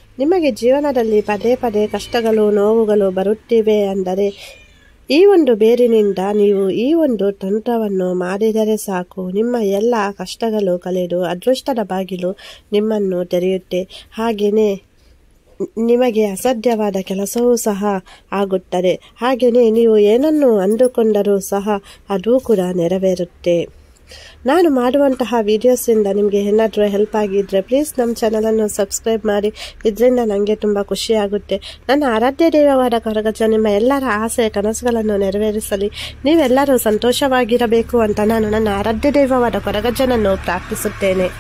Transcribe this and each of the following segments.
ನಿಮಗೆ ಜೀವನದಲ್ಲಿ ಪದೇ ಪದೇ ಕಷ್ಟಗಳು ನೋವುಗಳು ಬರುತ್ತಿವೆ ಅಂದರೆ ಈ ಒಂದು ಬೇರಿನಿಂದ ನೀವು ಈ ಒಂದು ತಂತ್ರವನ್ನು ಮಾಡಿದರೆ ಸಾಕು ನಿಮ್ಮ ಎಲ್ಲ ಕಷ್ಟಗಳು ಕಳೆದು ಅದೃಷ್ಟದ ಬಾಗಿಲು ನಿಮ್ಮನ್ನು ತೆರೆಯುತ್ತೆ ಹಾಗೆಯೇ ನಿಮಗೆ ಅಸಾಧ್ಯವಾದ ಕೆಲಸವೂ ಸಹ ಆಗುತ್ತದೆ ಹಾಗೆಯೇ ನೀವು ಏನನ್ನು ಅಂದುಕೊಂಡರೂ ಸಹ ಅದು ಕೂಡ ನೆರವೇರುತ್ತೆ ನಾನು ಮಾಡುವಂತಹ ವೀಡಿಯೋಸಿಂದ ನಿಮಗೆ ಏನಾದರೂ ಹೆಲ್ಪ್ ಆಗಿದ್ದರೆ ಪ್ಲೀಸ್ ನಮ್ಮ ಚಾನಲನ್ನು ಸಬ್ಸ್ಕ್ರೈಬ್ ಮಾಡಿ ಇದರಿಂದ ನನಗೆ ತುಂಬ ಖುಷಿಯಾಗುತ್ತೆ ನನ್ನ ಆರಾಧ್ಯ ದೈವವಾದ ಕೊರಗಜ್ಜ ನಿಮ್ಮ ಎಲ್ಲರ ಆಸೆ ಕನಸುಗಳನ್ನು ನೆರವೇರಿಸಲಿ ನೀವೆಲ್ಲರೂ ಸಂತೋಷವಾಗಿರಬೇಕು ಅಂತ ನಾನು ನನ್ನ ಆರಾಧ್ಯ ದೈವವಾದ ಕೊರಗಜ್ಜನನ್ನು ಪ್ರಾರ್ಥಿಸುತ್ತೇನೆ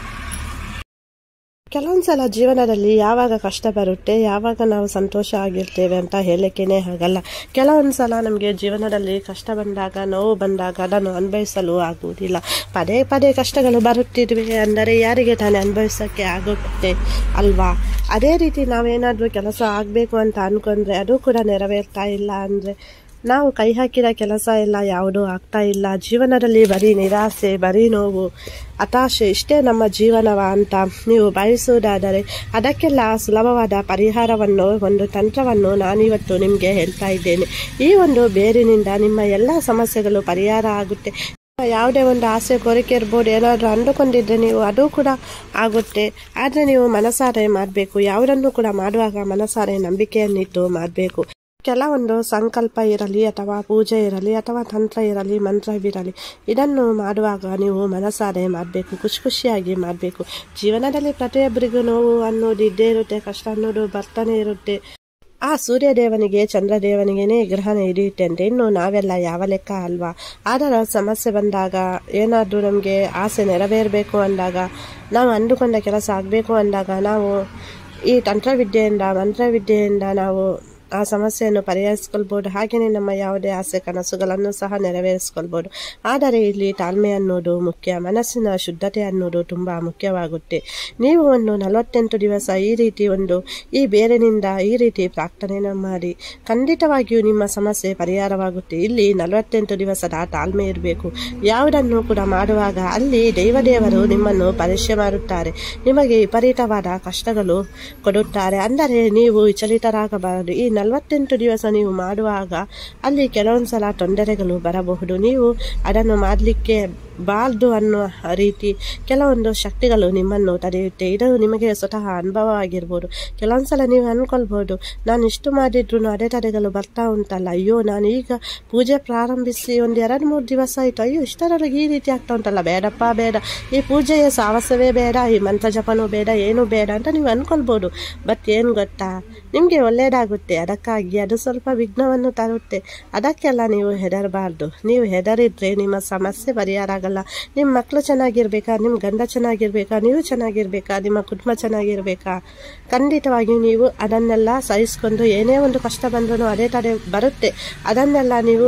ಕೆಲವೊಂದ್ಸಲ ಜೀವನದಲ್ಲಿ ಯಾವಾಗ ಕಷ್ಟ ಬರುತ್ತೆ ಯಾವಾಗ ನಾವು ಸಂತೋಷ ಆಗಿರ್ತೇವೆ ಅಂತ ಹೇಳಲಿಕ್ಕೇನೆ ಆಗಲ್ಲ ಕೆಲವೊಂದ್ಸಲ ನಮಗೆ ಜೀವನದಲ್ಲಿ ಕಷ್ಟ ಬಂದಾಗ ನೋವು ಬಂದಾಗ ಅದನ್ನು ಅನುಭವಿಸಲು ಆಗುವುದಿಲ್ಲ ಪದೇ ಪದೇ ಕಷ್ಟಗಳು ಬರುತ್ತಿದ್ವಿ ಅಂದರೆ ಯಾರಿಗೆ ತಾನೇ ಅನುಭವಿಸೋಕ್ಕೆ ಆಗುತ್ತೆ ಅಲ್ವಾ ಅದೇ ರೀತಿ ನಾವೇನಾದರೂ ಕೆಲಸ ಆಗಬೇಕು ಅಂತ ಅಂದ್ಕೊಂಡ್ರೆ ಅದು ಕೂಡ ನೆರವೇರ್ತಾ ಇಲ್ಲ ಅಂದರೆ ನಾವು ಕೈ ಹಾಕಿದ ಕೆಲಸ ಎಲ್ಲ ಯಾವುದೂ ಆಗ್ತಾ ಇಲ್ಲ ಜೀವನದಲ್ಲಿ ಬರೀ ನಿರಾಸೆ ಬರೀ ನೋವು ಹತಾಶೆ ಇಷ್ಟೇ ನಮ್ಮ ಜೀವನವ ಅಂತ ನೀವು ಬಯಸುವುದಾದರೆ ಅದಕ್ಕೆಲ್ಲ ಸುಲಭವಾದ ಪರಿಹಾರವನ್ನು ಒಂದು ತಂತ್ರವನ್ನು ನಾನಿವತ್ತು ನಿಮಗೆ ಹೇಳ್ತಾ ಇದ್ದೇನೆ ಈ ಒಂದು ಬೇರಿನಿಂದ ನಿಮ್ಮ ಎಲ್ಲ ಸಮಸ್ಯೆಗಳು ಪರಿಹಾರ ಆಗುತ್ತೆ ಯಾವುದೇ ಒಂದು ಆಸೆ ಕೋರಿಕೆ ಇರ್ಬೋದು ಏನಾದರೂ ಅಂದುಕೊಂಡಿದ್ರೆ ನೀವು ಅದು ಕೂಡ ಆಗುತ್ತೆ ಆದರೆ ನೀವು ಮನಸಾರೆ ಮಾಡಬೇಕು ಯಾವುದನ್ನು ಕೂಡ ಮಾಡುವಾಗ ಮನಸಾರೆ ನಂಬಿಕೆಯನ್ನಿಟ್ಟು ಮಾಡಬೇಕು ಕೆಲವೊಂದು ಸಂಕಲ್ಪ ಇರಲಿ ಅಥವಾ ಪೂಜೆ ಇರಲಿ ಅಥವಾ ತಂತ್ರ ಇರಲಿ ಮಂತ್ರವಿರಲಿ ಇದನ್ನು ಮಾಡುವಾಗ ನೀವು ಮನಸಾರೆ ಮಾಡಬೇಕು ಖುಷಿ ಖುಷಿಯಾಗಿ ಮಾಡಬೇಕು ಜೀವನದಲ್ಲಿ ಪ್ರತಿಯೊಬ್ಬರಿಗೂ ನೋವು ಅನ್ನೋದು ಇದ್ದೇ ಇರುತ್ತೆ ಕಷ್ಟ ಅನ್ನೋದು ಬರ್ತಾನೆ ಇರುತ್ತೆ ಆ ಸೂರ್ಯದೇವನಿಗೆ ಚಂದ್ರದೇವನಿಗೇನೆ ಗ್ರಹಣ ಹಿಡಿಯುತ್ತೆ ಅಂದರೆ ಇನ್ನು ನಾವೆಲ್ಲ ಯಾವ ಲೆಕ್ಕ ಅಲ್ವಾ ಆದರೆ ಸಮಸ್ಯೆ ಬಂದಾಗ ಏನಾದರೂ ನಮಗೆ ಆಸೆ ನೆರವೇರಬೇಕು ಅಂದಾಗ ನಾವು ಅಂದುಕೊಂಡ ಕೆಲಸ ಆಗಬೇಕು ಅಂದಾಗ ನಾವು ಈ ತಂತ್ರವಿದ್ಯೆಯಿಂದ ಮಂತ್ರವಿದ್ಯೆಯಿಂದ ನಾವು ಆ ಸಮಸ್ಯೆಯನ್ನು ಪರಿಹರಿಸ್ಕೊಳ್ಬೋದು ಹಾಗೆಯೇ ನಮ್ಮ ಯಾವುದೇ ಆಸೆ ಕನಸುಗಳನ್ನು ಸಹ ನೆರವೇರಿಸ್ಕೊಳ್ಬೋದು ಆದರೆ ಇಲ್ಲಿ ತಾಳ್ಮೆ ಅನ್ನೋದು ಮುಖ್ಯ ಮನಸ್ಸಿನ ಶುದ್ಧತೆ ಅನ್ನೋದು ತುಂಬ ಮುಖ್ಯವಾಗುತ್ತೆ ನೀವು ಒಂದು ನಲವತ್ತೆಂಟು ದಿವಸ ಈ ರೀತಿ ಒಂದು ಈ ಬೇರಿನಿಂದ ಈ ರೀತಿ ಪ್ರಾರ್ಥನೆಯನ್ನು ಮಾಡಿ ಖಂಡಿತವಾಗಿಯೂ ನಿಮ್ಮ ಸಮಸ್ಯೆ ಪರಿಹಾರವಾಗುತ್ತೆ ಇಲ್ಲಿ ನಲವತ್ತೆಂಟು ದಿವಸದ ತಾಳ್ಮೆ ಇರಬೇಕು ಯಾವುದನ್ನು ಕೂಡ ಮಾಡುವಾಗ ಅಲ್ಲಿ ದೈವದೇವರು ನಿಮ್ಮನ್ನು ಪರೀಕ್ಷೆ ಮಾಡುತ್ತಾರೆ ನಿಮಗೆ ವಿಪರೀತವಾದ ಕಷ್ಟಗಳು ಕೊಡುತ್ತಾರೆ ಅಂದರೆ ನೀವು ವಿಚಲಿತರಾಗಬಾರದು ಈ ನಲವತ್ತೆಂಟು ದಿವಸ ನೀವು ಮಾಡುವಾಗ ಅಲ್ಲಿ ಕೆಲವೊಂದು ಸಲ ತೊಂದರೆಗಳು ಬರಬಹುದು ನೀವು ಅದನ್ನು ಮಾಡಲಿಕ್ಕೆ ಬಾರ್ದು ಅನ್ನೋ ರೀತಿ ಕೆಲವೊಂದು ಶಕ್ತಿಗಳು ನಿಮ್ಮನ್ನು ತಡೆಯುತ್ತೆ ಇದು ನಿಮಗೆ ಸ್ವತಃ ಅನುಭವ ಆಗಿರ್ಬೋದು ಕೆಲವೊಂದ್ಸಲ ನೀವು ಅಂದ್ಕೊಳ್ಬೋದು ನಾನು ಇಷ್ಟು ಮಾಡಿದ್ರು ಅಡೆ ತಡೆಗಳು ಬರ್ತಾ ಉಂಟಲ್ಲ ಅಯ್ಯೋ ನಾನು ಈಗ ಪೂಜೆ ಪ್ರಾರಂಭಿಸಿ ಒಂದು ಎರಡು ಮೂರು ದಿವಸ ಆಯಿತು ಅಯ್ಯೋ ಇಷ್ಟರವರೆಗೆ ಈ ರೀತಿ ಆಗ್ತಾ ಉಂಟಲ್ಲ ಬೇಡಪ್ಪ ಬೇಡ ಈ ಪೂಜೆಯ ಸಾಹಸವೇ ಬೇಡ ಈ ಮಂತ್ರ ಜಪನೂ ಬೇಡ ಏನೂ ಬೇಡ ಅಂತ ನೀವು ಅಂದ್ಕೊಳ್ಬೋದು ಬಟ್ ಏನು ಗೊತ್ತಾ ನಿಮಗೆ ಒಳ್ಳೆಯದಾಗುತ್ತೆ ಅದಕ್ಕಾಗಿ ಅದು ಸ್ವಲ್ಪ ವಿಘ್ನವನ್ನು ತರುತ್ತೆ ಅದಕ್ಕೆಲ್ಲ ನೀವು ಹೆದರಬಾರ್ದು ನೀವು ಹೆದರಿದ್ರೆ ನಿಮ್ಮ ಸಮಸ್ಯೆ ಪರಿಹಾರ ಆಗಲ್ಲ ನಿಮ್ಮ ಮಕ್ಕಳು ಚೆನ್ನಾಗಿರ್ಬೇಕಾ ನಿಮ್ಮ ಗಂಡ ಚೆನ್ನಾಗಿರ್ಬೇಕಾ ನೀವು ಚೆನ್ನಾಗಿರ್ಬೇಕಾ ನಿಮ್ಮ ಕುಟುಂಬ ಚೆನ್ನಾಗಿರ್ಬೇಕಾ ಖಂಡಿತವಾಗಿಯೂ ನೀವು ಅದನ್ನೆಲ್ಲ ಸಹಿಸ್ಕೊಂಡು ಏನೇ ಒಂದು ಕಷ್ಟ ಬಂದರೂ ಅದೇ ತಡೆ ಬರುತ್ತೆ ಅದನ್ನೆಲ್ಲ ನೀವು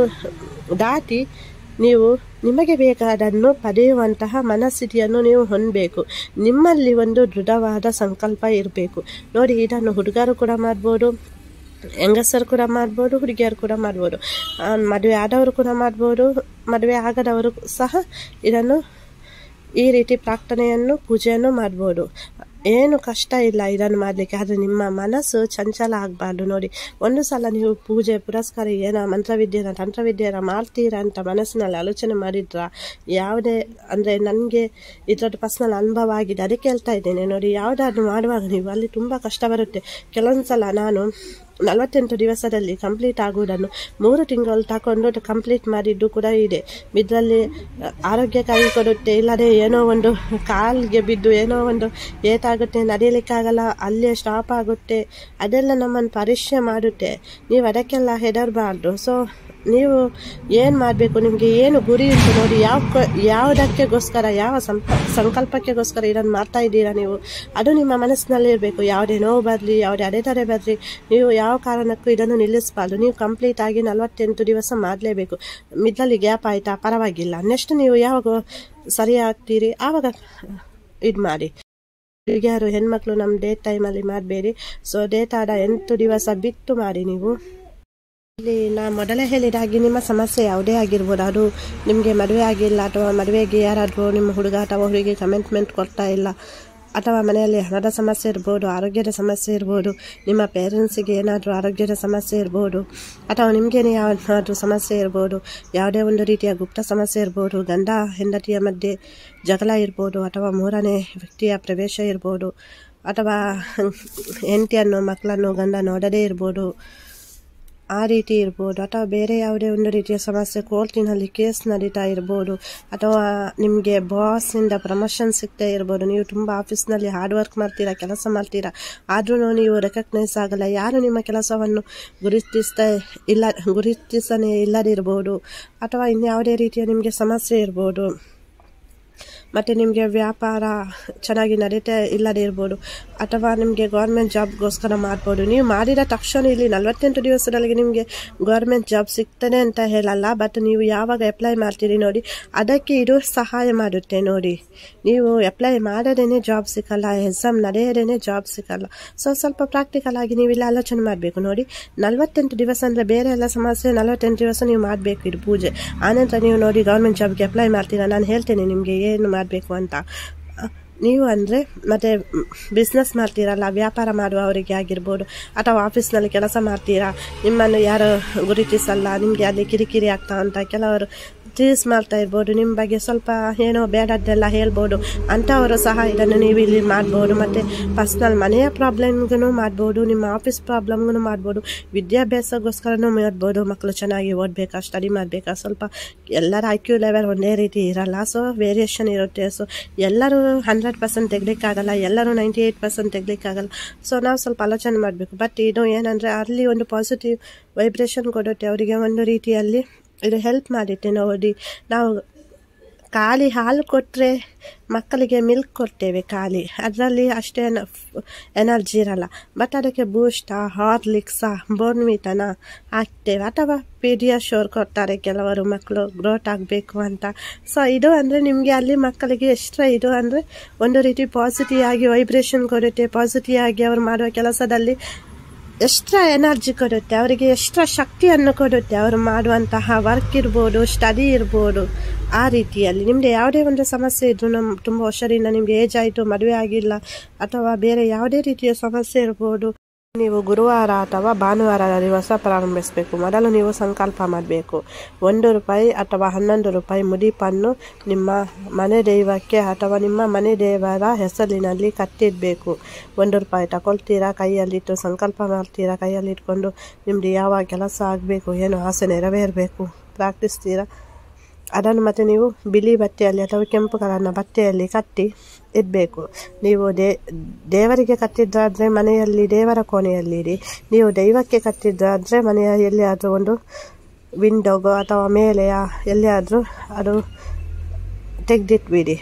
ದಾಟಿ ನೀವು ನಿಮಗೆ ಬೇಕಾದನ್ನು ಪಡೆಯುವಂತಹ ಮನಸ್ಥಿತಿಯನ್ನು ನೀವು ಹೊಂದಬೇಕು ನಿಮ್ಮಲ್ಲಿ ಒಂದು ದೃಢವಾದ ಸಂಕಲ್ಪ ಇರಬೇಕು ನೋಡಿ ಇದನ್ನು ಹುಡುಗರು ಕೂಡ ಮಾಡ್ಬೋದು ಹೆಂಗಸರು ಕೂಡ ಮಾಡ್ಬೋದು ಹುಡುಗಿಯರು ಕೂಡ ಮಾಡ್ಬೋದು ಮದುವೆ ಆದವರು ಕೂಡ ಮಾಡ್ಬೋದು ಮದುವೆ ಆಗದವರು ಸಹ ಇದನ್ನು ಈ ರೀತಿ ಪ್ರಾರ್ಥನೆಯನ್ನು ಪೂಜೆಯನ್ನು ಮಾಡ್ಬೋದು ಏನು ಕಷ್ಟ ಇಲ್ಲ ಇದನ್ನು ಮಾಡಲಿಕ್ಕೆ ಆದರೆ ನಿಮ್ಮ ಮನಸ್ಸು ಚಂಚಲ ಆಗಬಾರ್ದು ನೋಡಿ ಒಂದು ಸಲ ನೀವು ಪೂಜೆ ಪುರಸ್ಕಾರ ಏನೋ ಮಂತ್ರವಿದ್ಯೆನ ತಂತ್ರವಿದ್ಯೆನ ಮಾಡ್ತೀರಾ ಅಂತ ಮನಸ್ಸಿನಲ್ಲಿ ಆಲೋಚನೆ ಮಾಡಿದ್ರ ಯಾವುದೇ ಅಂದರೆ ನನಗೆ ಇದರದ್ದು ಪರ್ಸ್ನಲ್ ಅನುಭವ ಆಗಿದೆ ಅದಕ್ಕೆ ಹೇಳ್ತಾ ಇದ್ದೇನೆ ನೋಡಿ ಯಾವುದಾದ್ರು ಮಾಡುವಾಗ ನೀವು ಅಲ್ಲಿ ತುಂಬ ಕಷ್ಟ ಬರುತ್ತೆ ಕೆಲವೊಂದು ಸಲ ನಾನು ನಲವತ್ತೆಂಟು ದಿವಸದಲ್ಲಿ ಕಂಪ್ಲೀಟ್ ಆಗುವುದನ್ನು ಮೂರು ತಿಂಗಳು ತಗೊಂಡು ಕಂಪ್ಲೀಟ್ ಮಾಡಿದ್ದು ಕೂಡ ಇದೆ ಇದರಲ್ಲಿ ಆರೋಗ್ಯಕ್ಕಾಗಿ ಕೊಡುತ್ತೆ ಇಲ್ಲದೆ ಏನೋ ಒಂದು ಕಾಲಿಗೆ ಬಿದ್ದು ಏನೋ ಒಂದು ಏಟಾಗುತ್ತೆ ನಡೆಯಲಿಕ್ಕಾಗಲ್ಲ ಅಲ್ಲೇ ಸ್ಟಾಪ್ ಆಗುತ್ತೆ ಅದೆಲ್ಲ ನಮ್ಮನ್ನು ಪರೀಕ್ಷೆ ಮಾಡುತ್ತೆ ನೀವು ಅದಕ್ಕೆಲ್ಲ ಹೆದರಬಾರ್ದು ಸೊ ನೀವು ಏನು ಮಾಡಬೇಕು ನಿಮಗೆ ಏನು ಗುರಿ ಉಂಟು ನೋಡಿ ಯಾವ ಯಾವುದಕ್ಕೆಗೋಸ್ಕರ ಯಾವ ಸಂಪ ಸಂಕಲ್ಪಕ್ಕೆಗೋಸ್ಕರ ಇದನ್ನು ಮಾಡ್ತಾ ಇದ್ದೀರಾ ನೀವು ಅದು ನಿಮ್ಮ ಮನಸ್ಸಿನಲ್ಲಿ ಇರಬೇಕು ಯಾವುದೇ ನೋವು ಬರಲಿ ಯಾವುದೇ ಅಡೆತಡೆ ಬರಲಿ ನೀವು ಯಾವ ಕಾರಣಕ್ಕೂ ಇದನ್ನು ನಿಲ್ಲಿಸಬಾರ್ದು ನೀವು ಕಂಪ್ಲೀಟ್ ಆಗಿ ನಲವತ್ತೆಂಟು ದಿವಸ ಮಾಡಲೇಬೇಕು ಮಿಡ್ಲಲ್ಲಿ ಗ್ಯಾಪ್ ಆಯಿತಾ ಪರವಾಗಿಲ್ಲ ನೆಕ್ಸ್ಟ್ ನೀವು ಯಾವಾಗ ಸರಿ ಆಗ್ತೀರಿ ಆವಾಗ ಇದು ಮಾಡಿ ಹುಡುಗಿಯರು ಹೆಣ್ಮಕ್ಳು ನಮ್ಮ ಡೇಟ್ ಟೈಮಲ್ಲಿ ಮಾಡಬೇಡಿ ಸೊ ಡೇಟ್ ಆದ ಎಂಟು ದಿವಸ ಬಿಟ್ಟು ಮಾಡಿ ನೀವು ಇಲ್ಲಿ ನಾ ಮೊದಲೇ ಹೇಳಿದ ಹಾಗೆ ನಿಮ್ಮ ಸಮಸ್ಯೆ ಯಾವುದೇ ಆಗಿರ್ಬೋದು ಅದು ನಿಮಗೆ ಮದುವೆ ಆಗಿಲ್ಲ ಅಥವಾ ಮದುವೆಗೆ ಯಾರಾದರೂ ನಿಮ್ಮ ಹುಡುಗ ಅಥವಾ ಹುಡುಗಿ ಕಮೆಂಟ್ಮೆಂಟ್ ಕೊಡ್ತಾ ಇಲ್ಲ ಅಥವಾ ಮನೆಯಲ್ಲಿ ಹಣದ ಸಮಸ್ಯೆ ಇರ್ಬೋದು ಆರೋಗ್ಯದ ಸಮಸ್ಯೆ ಇರ್ಬೋದು ನಿಮ್ಮ ಪೇರೆಂಟ್ಸಿಗೆ ಏನಾದರೂ ಆರೋಗ್ಯದ ಸಮಸ್ಯೆ ಇರ್ಬೋದು ಅಥವಾ ನಿಮಗೇನೆ ಯಾವ್ದಾದ್ರೂ ಸಮಸ್ಯೆ ಇರ್ಬೋದು ಯಾವುದೇ ಒಂದು ರೀತಿಯ ಗುಪ್ತ ಸಮಸ್ಯೆ ಇರ್ಬೋದು ಗಂಡ ಹೆಂಡತಿಯ ಮಧ್ಯೆ ಜಗಳ ಇರ್ಬೋದು ಅಥವಾ ಮೂರನೇ ವ್ಯಕ್ತಿಯ ಪ್ರವೇಶ ಇರ್ಬೋದು ಅಥವಾ ಹೆಂಡತಿಯನ್ನು ಮಕ್ಕಳನ್ನು ಗಂಡ ನೋಡದೇ ಇರ್ಬೋದು ಆ ರೀತಿ ಇರ್ಬೋದು ಅಥವಾ ಬೇರೆ ಯಾವುದೇ ಒಂದು ರೀತಿಯ ಸಮಸ್ಯೆ ಕೋರ್ಟಿನಲ್ಲಿ ಕೇಸ್ ನಡೀತಾ ಇರ್ಬೋದು ಅಥವಾ ನಿಮಗೆ ಬಾಸಿಂದ ಪ್ರಮೋಷನ್ ಸಿಗ್ತಾ ಇರ್ಬೋದು ನೀವು ತುಂಬ ಆಫೀಸ್ನಲ್ಲಿ ಹಾರ್ಡ್ ವರ್ಕ್ ಮಾಡ್ತೀರಾ ಕೆಲಸ ಮಾಡ್ತೀರಾ ಆದ್ರೂ ನೀವು ರೆಕಗ್ನೈಸ್ ಆಗಲ್ಲ ಯಾರು ನಿಮ್ಮ ಕೆಲಸವನ್ನು ಗುರುತಿಸ್ತಾ ಇಲ್ಲ ಗುರುತಿಸನೇ ಇಲ್ಲದಿರ್ಬೋದು ಅಥವಾ ಇನ್ಯಾವುದೇ ರೀತಿಯ ನಿಮಗೆ ಸಮಸ್ಯೆ ಇರ್ಬೋದು ಮತ್ತು ನಿಮಗೆ ವ್ಯಾಪಾರ ಚೆನ್ನಾಗಿ ನಡೀತಾ ಇಲ್ಲದೇ ಇರ್ಬೋದು ಅಥವಾ ನಿಮಗೆ ಗೌರ್ಮೆಂಟ್ ಜಾಬ್ಗೋಸ್ಕರ ಮಾಡ್ಬೋದು ನೀವು ಮಾಡಿದ ತಕ್ಷಣ ಇಲ್ಲಿ ನಲವತ್ತೆಂಟು ದಿವಸದೊಳಗೆ ನಿಮಗೆ ಗೌರ್ಮೆಂಟ್ ಜಾಬ್ ಸಿಗ್ತದೆ ಅಂತ ಹೇಳಲ್ಲ ಬಟ್ ನೀವು ಯಾವಾಗ ಅಪ್ಲೈ ಮಾಡ್ತೀರಿ ನೋಡಿ ಅದಕ್ಕೆ ಇದು ಸಹಾಯ ಮಾಡುತ್ತೆ ನೋಡಿ ನೀವು ಅಪ್ಲೈ ಮಾಡದೇನೆ ಜಾಬ್ ಸಿಕ್ಕಲ್ಲ ಎಕ್ಸಾಮ್ ನಡೆಯದೇನೆ ಜಾಬ್ ಸಿಕ್ಕಲ್ಲ ಸೊ ಸ್ವಲ್ಪ ಪ್ರಾಕ್ಟಿಕಲ್ ಆಗಿ ನೀವು ಇಲ್ಲಿ ಆಲೋಚನೆ ಮಾಡಬೇಕು ನೋಡಿ ನಲವತ್ತೆಂಟು ದಿವಸ ಅಂದರೆ ಬೇರೆ ಎಲ್ಲ ಸಮಸ್ಯೆ ನಲವತ್ತೆಂಟು ದಿವಸ ನೀವು ಮಾಡಬೇಕು ಇದು ಪೂಜೆ ಆನಂತರ ನೀವು ನೋಡಿ ಗೌರ್ಮೆಂಟ್ ಜಾಬ್ಗೆ ಅಪ್ಲೈ ಮಾಡ್ತೀರಾ ನಾನು ಹೇಳ್ತೇನೆ ನಿಮಗೆ ಏನು ಮಾಡಬೇಕು ಅಂತ ನೀವು ಅಂದರೆ ಮತ್ತು ಬಿಸ್ನೆಸ್ ಮಾಡ್ತೀರಲ್ಲ ವ್ಯಾಪಾರ ಮಾಡುವವರಿಗೆ ಆಗಿರ್ಬೋದು ಅಥವಾ ಆಫೀಸ್ನಲ್ಲಿ ಕೆಲಸ ಮಾಡ್ತೀರಾ ನಿಮ್ಮನ್ನು ಯಾರು ಗುರುತಿಸಲ್ಲ ನಿಮಗೆ ಅಲ್ಲಿ ಕಿರಿಕಿರಿ ಆಗ್ತಾ ಅಂತ ಕೆಲವರು ಟೀಸ್ ಮಾಡ್ತಾ ಇರ್ಬೋದು ನಿಮ್ಮ ಬಗ್ಗೆ ಸ್ವಲ್ಪ ಏನೋ ಬೇಡದ್ದೆಲ್ಲ ಹೇಳ್ಬೋದು ಅಂಥವರು ಸಹ ಇದನ್ನು ನೀವು ಇಲ್ಲಿ ಮಾಡ್ಬೋದು ಮತ್ತು ಪರ್ಸ್ನಲ್ ಮನೆಯ ಪ್ರಾಬ್ಲಮ್ಗೂ ಮಾಡ್ಬೋದು ನಿಮ್ಮ ಆಫೀಸ್ ಪ್ರಾಬ್ಲಮ್ಗೂ ಮಾಡ್ಬೋದು ವಿದ್ಯಾಭ್ಯಾಸಕ್ಕೋಸ್ಕರನೂ ಮಾಡ್ಬೋದು ಮಕ್ಕಳು ಚೆನ್ನಾಗಿ ಓದಬೇಕಾ ಸ್ಟಡಿ ಮಾಡಬೇಕಾ ಸ್ವಲ್ಪ ಎಲ್ಲರ ಐ ಕ್ಯೂ ಲೆವೆಲ್ ಒಂದೇ ರೀತಿ ಇರಲ್ಲ ಸೊ ವೇರಿಯೇಷನ್ ಇರುತ್ತೆ ಸೊ ಎಲ್ಲರೂ ಹಂಡ್ರೆಡ್ ಪರ್ಸೆಂಟ್ ತೆಗಲಿಕ್ಕಾಗಲ್ಲ ಎಲ್ಲರೂ ನೈಂಟಿ ಏಯ್ಟ್ ಪರ್ಸೆಂಟ್ ತೆಗಲಿಕ್ಕಾಗಲ್ಲ ಸೊ ನಾವು ಸ್ವಲ್ಪ ಆಲೋಚನೆ ಮಾಡಬೇಕು ಬಟ್ ಇದು ಏನಂದರೆ ಅಲ್ಲಿ ಒಂದು ಪಾಸಿಟಿವ್ ವೈಬ್ರೇಷನ್ ಕೊಡುತ್ತೆ ಅವರಿಗೆ ಒಂದು ರೀತಿಯಲ್ಲಿ ಇದು ಹೆಲ್ಪ್ ಮಾಡುತ್ತೆ ನೋಡಿ ನಾವು ಖಾಲಿ ಹಾಲು ಕೊಟ್ಟರೆ ಮಕ್ಕಳಿಗೆ ಮಿಲ್ಕ್ ಕೊಡ್ತೇವೆ ಖಾಲಿ ಅದರಲ್ಲಿ ಅಷ್ಟೇ ಎನರ್ಜಿ ಇರಲ್ಲ ಬಟ್ ಅದಕ್ಕೆ ಬೂಸ್ಟಾ ಹಾರ್ಲಿಕ್ಸಾ ಬೋರ್ನ್ವಿಟನ ಹಾಕ್ತೇವೆ ಅಥವಾ ಪೀಡಿಯಾಶೋರ್ ಕೊಡ್ತಾರೆ ಕೆಲವರು ಮಕ್ಕಳು ಗ್ರೋತ್ ಆಗಬೇಕು ಅಂತ ಸೊ ಇದು ಅಂದರೆ ನಿಮಗೆ ಅಲ್ಲಿ ಮಕ್ಕಳಿಗೆ ಎಕ್ಸ್ಟ್ರಾ ಇದು ಅಂದರೆ ಒಂದು ರೀತಿ ಪಾಸಿಟಿವ್ ಆಗಿ ವೈಬ್ರೇಷನ್ ಕೊಡುತ್ತೆ ಪಾಸಿಟಿವ್ ಆಗಿ ಅವರು ಮಾಡುವ ಕೆಲಸದಲ್ಲಿ ಎಕ್ಸ್ಟ್ರಾ ಎನರ್ಜಿ ಕೊಡುತ್ತೆ ಅವರಿಗೆ ಎಕ್ಸ್ಟ್ರಾ ಶಕ್ತಿಯನ್ನು ಕೊಡುತ್ತೆ ಅವರು ಮಾಡುವಂತಹ ವರ್ಕ್ ಇರ್ಬೋದು ಸ್ಟಡಿ ಇರ್ಬೋದು ಆ ರೀತಿಯಲ್ಲಿ ನಿಮ್ಮದು ಯಾವುದೇ ಒಂದು ಸಮಸ್ಯೆ ಇದ್ದರೂ ನಮ್ಮ ತುಂಬ ವರ್ಷದಿಂದ ನಿಮಗೆ ಏಜ್ ಆಯಿತು ಮದುವೆ ಆಗಿಲ್ಲ ಅಥವಾ ಬೇರೆ ಯಾವುದೇ ರೀತಿಯ ಸಮಸ್ಯೆ ಇರ್ಬೋದು ನೀವು ಗುರುವಾರ ಅಥವಾ ಭಾನುವಾರದ ದಿವಸ ಪ್ರಾರಂಭಿಸಬೇಕು ಮೊದಲು ನೀವು ಸಂಕಲ್ಪ ಮಾಡಬೇಕು ಒಂದು ರೂಪಾಯಿ ಅಥವಾ ಹನ್ನೊಂದು ರೂಪಾಯಿ ಮುಡಿಪನ್ನು ನಿಮ್ಮ ಮನೆ ದೈವಕ್ಕೆ ಅಥವಾ ನಿಮ್ಮ ಮನೆ ದೇವರ ಹೆಸರಿನಲ್ಲಿ ಕಟ್ಟಿಡಬೇಕು ಒಂದು ರೂಪಾಯಿ ತಗೊಳ್ತೀರಾ ಕೈಯಲ್ಲಿಟ್ಟು ಸಂಕಲ್ಪ ಮಾಡ್ತೀರಾ ಕೈಯಲ್ಲಿ ಇಟ್ಕೊಂಡು ನಿಮ್ಮದು ಯಾವ ಕೆಲಸ ಆಗಬೇಕು ಏನು ಆಸೆ ನೆರವೇರಬೇಕು ಪ್ರಾರ್ಥಿಸ್ತೀರಾ ಅದನ್ನು ಮತ್ತೆ ನೀವು ಬಿಳಿ ಬಟ್ಟೆಯಲ್ಲಿ ಅಥವಾ ಕೆಂಪು ಕಲರ್ನ ಬಟ್ಟೆಯಲ್ಲಿ ಕಟ್ಟಿ ಇಡಬೇಕು ನೀವು ದೇ ದೇವರಿಗೆ ಕಟ್ಟಿದ್ದಾದರೆ ಮನೆಯಲ್ಲಿ ದೇವರ ಕೋಣೆಯಲ್ಲಿ ಇಡಿ ನೀವು ದೈವಕ್ಕೆ ಕಟ್ಟಿದ್ದಾದರೆ ಮನೆಯ ಎಲ್ಲಿಯಾದರೂ ಒಂದು ವಿಂಡೋಗೋ ಅಥವಾ ಮೇಲೆಯ ಎಲ್ಲಿಯಾದರೂ ಅದು ತೆಗೆದಿಟ್ಬಿಡಿ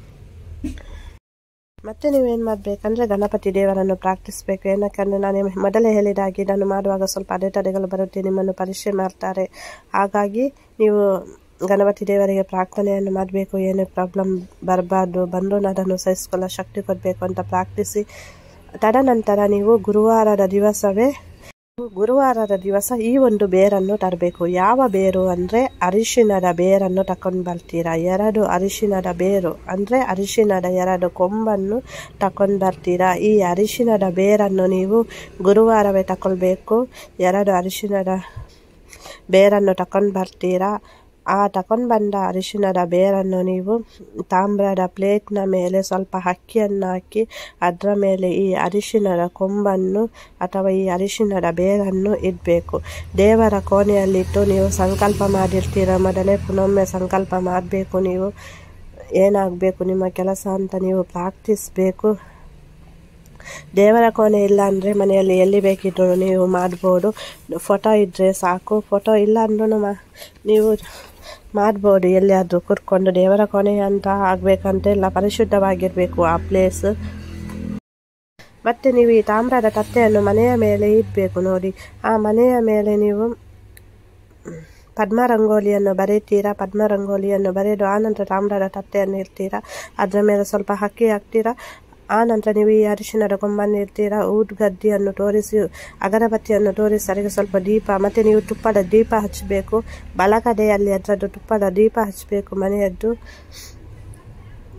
ಮತ್ತೆ ನೀವೇನು ಮಾಡಬೇಕಂದ್ರೆ ಗಣಪತಿ ದೇವರನ್ನು ಪ್ರಾರ್ಥಿಸಬೇಕು ಏನಕ್ಕಂದರೆ ನಾನು ಮೊದಲೇ ಹೇಳಿದಾಗೆ ಇದನ್ನು ಮಾಡುವಾಗ ಸ್ವಲ್ಪ ಅಡೆತಡೆಗಳು ಬರುತ್ತೆ ನಿಮ್ಮನ್ನು ಪರೀಕ್ಷೆ ಮಾಡ್ತಾರೆ ಹಾಗಾಗಿ ನೀವು ಗಣಪತಿ ದೇವರಿಗೆ ಪ್ರಾರ್ಥನೆಯನ್ನು ಮಾಡಬೇಕು ಏನೇ ಪ್ರಾಬ್ಲಮ್ ಬರಬಾರ್ದು ಬಂದು ಅದನ್ನು ಸಹಿಸ್ಕೊಳ್ಳೋ ಶಕ್ತಿ ಕೊಡಬೇಕು ಅಂತ ಪ್ರಾರ್ಥಿಸಿ ತದನಂತರ ನೀವು ಗುರುವಾರದ ದಿವಸವೇ ಗುರುವಾರದ ದಿವಸ ಈ ಒಂದು ಬೇರನ್ನು ತರಬೇಕು ಯಾವ ಬೇರು ಅಂದರೆ ಅರಿಶಿಣದ ಬೇರನ್ನು ತಕೊಂಡು ಬರ್ತೀರಾ ಎರಡು ಅರಿಶಿಣದ ಬೇರು ಅಂದರೆ ಅರಿಶಿಣದ ಎರಡು ಕೊಂಬನ್ನು ತಕೊಂಡು ಬರ್ತೀರಾ ಈ ಅರಿಶಿಣದ ಬೇರನ್ನು ನೀವು ಗುರುವಾರವೇ ತಗೊಳ್ಬೇಕು ಎರಡು ಅರಿಶಿಣದ ಬೇರನ್ನು ತಕೊಂಡು ಬರ್ತೀರಾ ಆ ತಕೊಂಡು ಬಂದ ಅರಿಶಿಣದ ಬೇರನ್ನು ನೀವು ತಾಮ್ರದ ಪ್ಲೇಟ್ನ ಮೇಲೆ ಸ್ವಲ್ಪ ಅಕ್ಕಿಯನ್ನು ಹಾಕಿ ಅದರ ಮೇಲೆ ಈ ಅರಿಶಿಣದ ಕೊಂಬನ್ನು ಅಥವಾ ಈ ಅರಿಶಿಣದ ಬೇರನ್ನು ಇಡಬೇಕು ದೇವರ ಕೋಣೆಯಲ್ಲಿಟ್ಟು ನೀವು ಸಂಕಲ್ಪ ಮಾಡಿರ್ತೀರ ಮೊದಲೇ ಪುನೊಮ್ಮೆ ಸಂಕಲ್ಪ ಮಾಡಬೇಕು ನೀವು ಏನಾಗಬೇಕು ನಿಮ್ಮ ಕೆಲಸ ಅಂತ ನೀವು ಪ್ರಾರ್ಥಿಸಬೇಕು ದೇವರ ಕೋಣೆ ಇಲ್ಲ ಅಂದರೆ ಮನೆಯಲ್ಲಿ ಎಲ್ಲಿ ಬೇಕಿದ್ರು ನೀವು ಮಾಡ್ಬೋದು ಫೋಟೋ ಇದ್ದರೆ ಸಾಕು ಫೋಟೋ ಇಲ್ಲ ಅಂದ್ರೂ ಮಾ ನೀವು ಮಾಡ್ಬೋದು ಎಲ್ಲಿಯಾದರೂ ಕೂತ್ಕೊಂಡು ದೇವರ ಕೋಣೆ ಅಂತ ಆಗಬೇಕಂತ ಇಲ್ಲ ಪರಿಶುದ್ಧವಾಗಿರಬೇಕು ಆ ಪ್ಲೇಸ್ ಮತ್ತು ನೀವು ಈ ತಾಮ್ರದ ತಟ್ಟೆಯನ್ನು ಮನೆಯ ಮೇಲೆ ಇಡಬೇಕು ನೋಡಿ ಆ ಮನೆಯ ಮೇಲೆ ನೀವು ಪದ್ಮ ರಂಗೋಲಿಯನ್ನು ಬರೀತೀರಾ ಪದ್ಮ ರಂಗೋಲಿಯನ್ನು ಬರೆದು ಆನಂತರ ತಾಮ್ರದ ತಟ್ಟೆಯನ್ನು ಇಡ್ತೀರಾ ಅದರ ಮೇಲೆ ಸ್ವಲ್ಪ ಅಕ್ಕಿ ಹಾಕ್ತೀರಾ ಆ ನಂತರ ನೀವು ಈ ಅರಿಶಿಣದ ಕೊಂಬನ್ನು ಇರ್ತೀರಾ ಊದ್ಗದ್ದಿಯನ್ನು ತೋರಿಸಿ ಅಗರಬತ್ತಿಯನ್ನು ತೋರಿಸಿ ಅದಕ್ಕೆ ಸ್ವಲ್ಪ ದೀಪ ಮತ್ತು ನೀವು ತುಪ್ಪದ ದೀಪ ಹಚ್ಚಬೇಕು ಬಲಗಡೆಯಲ್ಲಿ ಅದರದ್ದು ತುಪ್ಪದ ದೀಪ ಹಚ್ಚಬೇಕು ಮನೆಯದ್ದು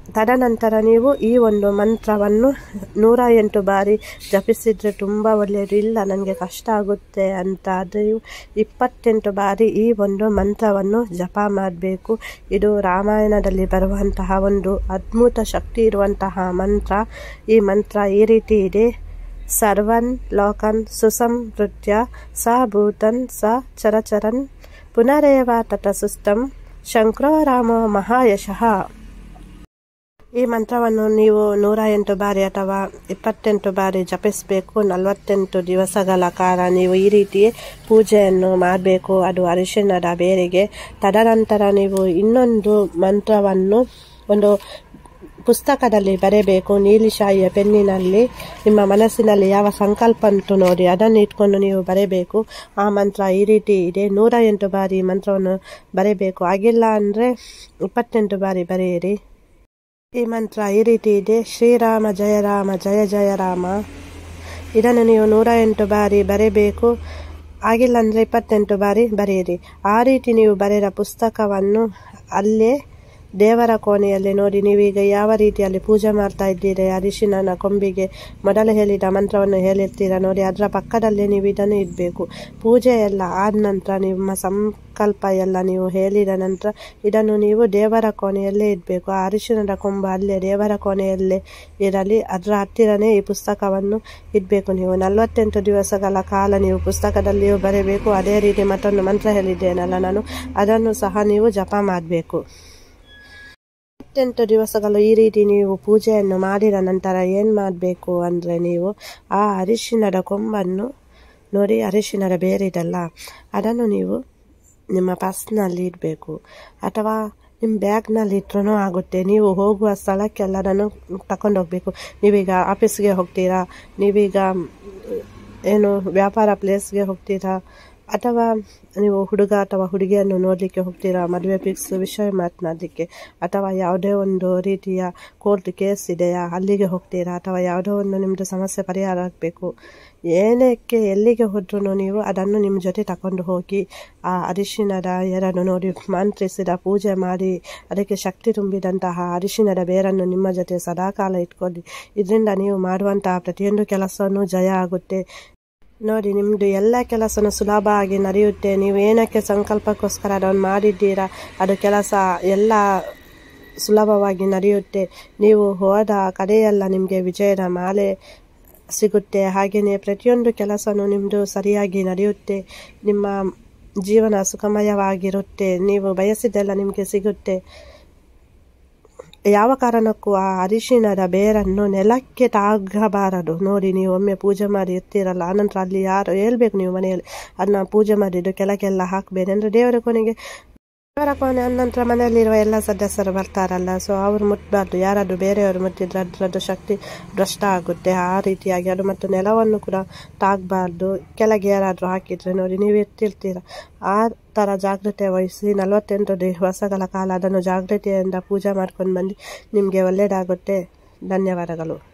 ತದನಂತರ ನೀವು ಈ ಒಂದು ಮಂತ್ರವನ್ನು ನೂರ ಎಂಟು ಬಾರಿ ಜಪಿಸಿದರೆ ತುಂಬ ಒಳ್ಳೆಯದು ಇಲ್ಲ ನನಗೆ ಕಷ್ಟ ಆಗುತ್ತೆ ಅಂತ ಆದರೆ ನೀವು ಇಪ್ಪತ್ತೆಂಟು ಬಾರಿ ಈ ಒಂದು ಮಂತ್ರವನ್ನು ಜಪ ಮಾಡಬೇಕು ಇದು ರಾಮಾಯಣದಲ್ಲಿ ಬರುವಂತಹ ಒಂದು ಅದ್ಭುತ ಶಕ್ತಿ ಇರುವಂತಹ ಮಂತ್ರ ಈ ಮಂತ್ರ ಈ ರೀತಿ ಇದೆ ಸರ್ವನ್ ಲೋಕನ್ ಸುಸಂವೃತ್ಯ ಸ ಭೂತನ್ ಸ ಚರಚರನ್ ಪುನರೇವ ತಟಸುಸ್ತಂ ಶಂಕರೋ ರಾಮೋ ಮಹಾಯಶಃ ಈ ಮಂತ್ರವನ್ನು ನೀವು ನೂರ ಎಂಟು ಬಾರಿ ಅಥವಾ ಇಪ್ಪತ್ತೆಂಟು ಬಾರಿ ಜಪಿಸಬೇಕು ನಲವತ್ತೆಂಟು ದಿವಸಗಳ ಕಾಲ ನೀವು ಈ ರೀತಿ ಪೂಜೆಯನ್ನು ಮಾಡಬೇಕು ಅದು ಅರಿಶಿಣದ ಬೇರೆಗೆ ತದನಂತರ ನೀವು ಇನ್ನೊಂದು ಮಂತ್ರವನ್ನು ಒಂದು ಪುಸ್ತಕದಲ್ಲಿ ಬರೆಯಬೇಕು ನೀಲಿ ಶಾಯಿಯ ಪೆನ್ನಿನಲ್ಲಿ ನಿಮ್ಮ ಮನಸ್ಸಿನಲ್ಲಿ ಯಾವ ಸಂಕಲ್ಪ ಉಂಟು ನೋಡಿ ಅದನ್ನು ಇಟ್ಕೊಂಡು ನೀವು ಬರೆಯಬೇಕು ಆ ಮಂತ್ರ ಈ ರೀತಿ ಇದೆ ನೂರ ಎಂಟು ಬಾರಿ ಈ ಮಂತ್ರವನ್ನು ಬರೆಯಬೇಕು ಆಗಿಲ್ಲ ಅಂದರೆ ಇಪ್ಪತ್ತೆಂಟು ಬಾರಿ ಬರೆಯಿರಿ ಈ ಮಂತ್ರ ಈ ರೀತಿ ಇದೆ ಶ್ರೀರಾಮ ಜಯ ರಾಮ ಜಯ ಜಯ ರಾಮ ಇದನ್ನು ನೀವು ನೂರ ಎಂಟು ಬಾರಿ ಬರೆಯಬೇಕು ಆಗಿಲ್ಲ ಅಂದರೆ ಇಪ್ಪತ್ತೆಂಟು ಬಾರಿ ಬರೆಯಿರಿ ಆ ರೀತಿ ನೀವು ಬರೆದ ಪುಸ್ತಕವನ್ನು ಅಲ್ಲೇ ದೇವರ ಕೋಣೆಯಲ್ಲಿ ನೋಡಿ ನೀವೀಗ ಯಾವ ರೀತಿಯಲ್ಲಿ ಪೂಜೆ ಮಾಡ್ತಾ ಇದ್ದೀರಿ ಅರಿಶಿಣನ ಕೊಂಬಿಗೆ ಮೊದಲು ಹೇಳಿದ ಮಂತ್ರವನ್ನು ಹೇಳಿರ್ತೀರ ನೋಡಿ ಅದರ ಪಕ್ಕದಲ್ಲೇ ನೀವು ಇದನ್ನು ಇಡಬೇಕು ಪೂಜೆ ಎಲ್ಲ ಆದ ನಂತರ ನಿಮ್ಮ ಸಂಕಲ್ಪ ಎಲ್ಲ ನೀವು ಹೇಳಿದ ನಂತರ ಇದನ್ನು ನೀವು ದೇವರ ಕೋಣೆಯಲ್ಲೇ ಇಡಬೇಕು ಆ ಅರಿಶಿಣದ ಕೊಂಬ ಅಲ್ಲೇ ದೇವರ ಕೋಣೆಯಲ್ಲೇ ಇರಲಿ ಅದರ ಹತ್ತಿರನೇ ಈ ಪುಸ್ತಕವನ್ನು ಇಡಬೇಕು ನೀವು ನಲವತ್ತೆಂಟು ದಿವಸಗಳ ಕಾಲ ನೀವು ಪುಸ್ತಕದಲ್ಲಿಯೂ ಬರೆಯಬೇಕು ಅದೇ ರೀತಿ ಮತ್ತೊಂದು ಮಂತ್ರ ಹೇಳಿದ್ದೇನಲ್ಲ ನಾನು ಅದನ್ನು ಸಹ ನೀವು ಜಪ ಮಾಡಬೇಕು ಇಪ್ಪತ್ತೆಂಟು ದಿವಸಗಳು ಈ ರೀತಿ ನೀವು ಪೂಜೆಯನ್ನು ಮಾಡಿದ ನಂತರ ಏನು ಮಾಡಬೇಕು ಅಂದರೆ ನೀವು ಆ ಅರಿಶಿಣದ ಕೊಂಬನ್ನು ನೋಡಿ ಅರಿಶಿಣದ ಬೇರಿದಲ್ಲ ಅದನ್ನು ನೀವು ನಿಮ್ಮ ಪರ್ಸ್ನಲ್ಲಿ ಇಡಬೇಕು ಅಥವಾ ನಿಮ್ಮ ಬ್ಯಾಗ್ನಲ್ಲಿ ಇಟ್ರೂ ಆಗುತ್ತೆ ನೀವು ಹೋಗುವ ಸ್ಥಳಕ್ಕೆಲ್ಲ ಅದನ್ನು ತಗೊಂಡೋಗ್ಬೇಕು ನೀವೀಗ ಆಫೀಸ್ಗೆ ಹೋಗ್ತೀರಾ ನೀವೀಗ ಏನು ವ್ಯಾಪಾರ ಪ್ಲೇಸ್ಗೆ ಹೋಗ್ತೀರಾ ಅಥವಾ ನೀವು ಹುಡುಗ ಅಥವಾ ಹುಡುಗಿಯನ್ನು ನೋಡಲಿಕ್ಕೆ ಹೋಗ್ತೀರಾ ಮದುವೆ ಫಿಕ್ಸ್ ವಿಷಯ ಮಾತನಾಡಲಿಕ್ಕೆ ಅಥವಾ ಯಾವುದೇ ಒಂದು ರೀತಿಯ ಕೋರ್ಟ್ ಕೇಸ್ ಇದೆಯಾ ಅಲ್ಲಿಗೆ ಹೋಗ್ತೀರಾ ಅಥವಾ ಯಾವುದೋ ಒಂದು ನಿಮ್ಮದು ಸಮಸ್ಯೆ ಪರಿಹಾರ ಆಗಬೇಕು ಏನಕ್ಕೆ ಎಲ್ಲಿಗೆ ಹೋದ್ರೂ ನೀವು ಅದನ್ನು ನಿಮ್ಮ ಜೊತೆ ತಗೊಂಡು ಹೋಗಿ ಆ ಅರಿಶಿಣದ ಎರನ್ನು ನೋಡಿ ಮಂತ್ರಿಸಿದ ಪೂಜೆ ಮಾಡಿ ಅದಕ್ಕೆ ಶಕ್ತಿ ತುಂಬಿದಂತಹ ಅರಿಶಿಣದ ಬೇರನ್ನು ನಿಮ್ಮ ಜೊತೆ ಸದಾಕಾಲ ಇಟ್ಕೊಳ್ಳಿ ಇದರಿಂದ ನೀವು ಮಾಡುವಂತಹ ಪ್ರತಿಯೊಂದು ಕೆಲಸವೂ ಜಯ ಆಗುತ್ತೆ ನೋಡಿ ನಿಮ್ಮದು ಎಲ್ಲ ಕೆಲಸನೂ ಸುಲಭ ಆಗಿ ನಡೆಯುತ್ತೆ ನೀವು ಏನಕ್ಕೆ ಸಂಕಲ್ಪಕ್ಕೋಸ್ಕರ ಅದನ್ನು ಮಾಡಿದ್ದೀರಾ ಅದು ಕೆಲಸ ಎಲ್ಲ ಸುಲಭವಾಗಿ ನಡೆಯುತ್ತೆ ನೀವು ಹೋದ ಕಡೆಯೆಲ್ಲ ನಿಮಗೆ ವಿಜಯದ ಮಾಲೆ ಸಿಗುತ್ತೆ ಹಾಗೆಯೇ ಪ್ರತಿಯೊಂದು ಕೆಲಸನೂ ನಿಮ್ಮದು ಸರಿಯಾಗಿ ನಡೆಯುತ್ತೆ ನಿಮ್ಮ ಜೀವನ ಸುಖಮಯವಾಗಿರುತ್ತೆ ನೀವು ಬಯಸಿದ್ದೆಲ್ಲ ನಿಮಗೆ ಸಿಗುತ್ತೆ ಯಾವ ಕಾರಣಕ್ಕೂ ಆ ಅರಿಶಿಣದ ಬೇರನ್ನು ನೆಲಕ್ಕೆ ತಾಗಬಾರದು ನೋಡಿ ನೀವು ಒಮ್ಮೆ ಪೂಜೆ ಮಾಡಿ ಇರ್ತೀರಲ್ಲ ಆನಂತರ ಅಲ್ಲಿ ಯಾರು ಹೇಳ್ಬೇಕು ನೀವು ಮನೆಯಲ್ಲಿ ಅದನ್ನ ಪೂಜೆ ಮಾಡಿದ್ದು ಕೆಳಗೆಲ್ಲ ಹಾಕಬೇಡಿ ಅಂದರೆ ದೇವರ ಕೊನೆಗೆ ದೇವರ ಕೋಣೆ ಅನಂತರ ಮನೆಯಲ್ಲಿರುವ ಎಲ್ಲ ಸದಸ್ಯರು ಬರ್ತಾರಲ್ಲ ಸೊ ಅವರು ಮುಟ್ಟಬಾರ್ದು ಯಾರಾದರೂ ಬೇರೆಯವರು ಮುಟ್ಟಿದ್ರೆ ಅದರದ್ದು ಶಕ್ತಿ ಭ್ರಷ್ಟ ಆಗುತ್ತೆ ಆ ರೀತಿಯಾಗಿ ಅದು ಮತ್ತು ನೆಲವನ್ನು ಕೂಡ ತಾಗಬಾರ್ದು ಕೆಳಗೆ ಯಾರಾದರೂ ಹಾಕಿದರೆ ನೋಡಿ ನೀವು ಎತ್ತಿರ್ತೀರ ಆ ಥರ ಜಾಗ್ರತೆ ವಹಿಸಿ ನಲವತ್ತೆಂಟು ದಿವಸಗಳ ಕಾಲ ಅದನ್ನು ಜಾಗ್ರತೆಯಿಂದ ಪೂಜೆ ಮಾಡ್ಕೊಂಡು ಬಂದು ನಿಮಗೆ ಒಳ್ಳೆಯದಾಗುತ್ತೆ ಧನ್ಯವಾದಗಳು